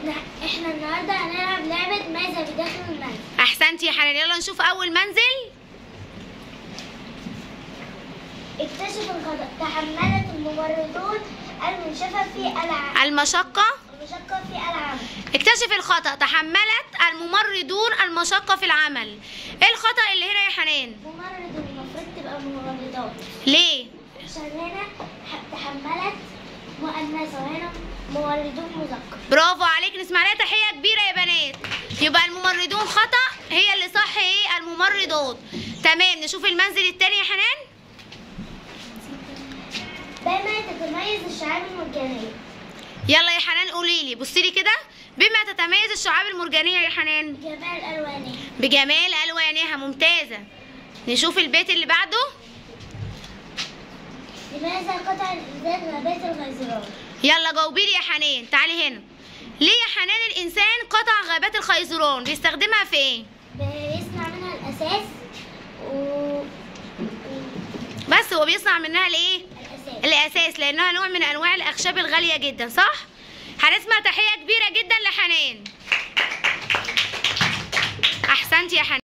احنا احنا النهارده هنلعب لعبة ماذا بداخل المنزل احسنتي يا حنان يلا نشوف اول منزل اكتشف الخطأ تحملت الممرضون المنشفة في الع... المشقة المشقة في العمل اكتشف الخطأ تحملت الممرضون المشقة في العمل ايه الخطأ اللي هنا يا حنان ممرض المفروض تبقى ممرضات ليه عشان هنا ح- تحملت مؤنثة وهنا ممرضون مذكر برافو عليك نسمع لها تحية كبيرة يا بنات يبقى الممرضون خطأ هي اللي صح ايه الممرضات تمام نشوف المنزل التاني يا حنان بما تتميز الشعاب المرجانية يلا يا حنان قولي لي بصي لي كده بما تتميز الشعاب المرجانية يا حنان جمال ألوانها بجمال ألوانها ممتازة نشوف البيت اللي بعده لماذا قطع الإنسان غابات الغيزران يلا جاوبي لي يا حنان تعالي هنا ليه يا حنان الإنسان قطع غابات الخيزران بيستخدمها في ايه بيصنع منها الأساس و بس هو بيصنع منها الايه الأساس الاساس لانها نوع من انواع الاخشاب الغاليه جدا صح هنسمع تحيه كبيره جدا لحنان احسنتي يا حنان